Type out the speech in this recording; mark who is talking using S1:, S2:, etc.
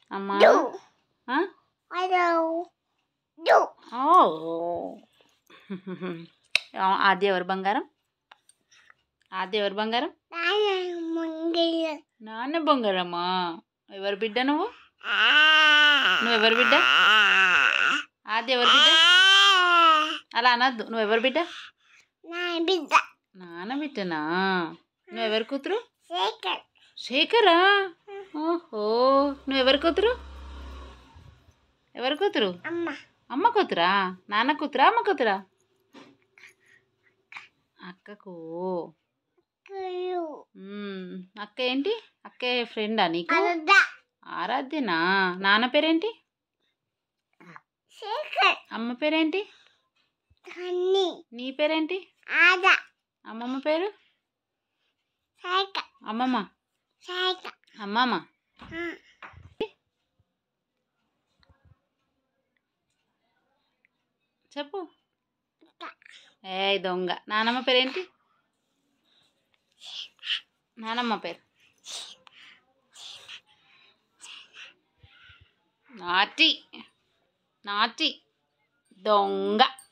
S1: అమ్మా
S2: Do.
S1: ఆ?
S2: Hello. Do.
S1: ఓ ఆ, ఆద్య ఎవరు బంగారం ఆద్య ఎవరు బంగారం
S2: Nana Mungil.
S1: నాన్న బంగారమ్మా ఎవరు బిడ్డ నువ్వు నువ్వు ఎవరు బిడ్డ ఆద్య ఎవరు బిడ్డ అలా అనద్దు నువ్వు ఎవరు బిడ్డ
S2: నా బిడ్డ
S1: నాన్న బిడ్డనా నువ్వు ఎవరి కూతురు
S2: శేఖర్
S1: శేఖరా ఓహో నువ్వు ఎవరి కూతురు ఎవరి కూతురు
S2: అమ్మ
S1: అమ్మ కూతురా నాన్న కూతురా అమ్మ కూతురా అక్కకు
S2: కురు
S1: మ్మ్. అక్క ఏంటి అక్క ఫ్రెండా నీకు
S2: అరద
S1: ఆరాధ్యనా నాన్న పేరేంటి
S2: శేఖర్
S1: అమ్మ పేరేంటి
S2: కన్ని
S1: నీ పేరేంటి
S2: ఆద
S1: అమ్మమ్మ పేరు
S2: శేఖర్
S1: అమ్మమ్మ
S2: శేఖర్
S1: అమ్మమ్మ చెప్పు ఏ దొంగ నానమ్మ పేరేంటి నానమ్మ పేరు నాటి నాటి దొంగ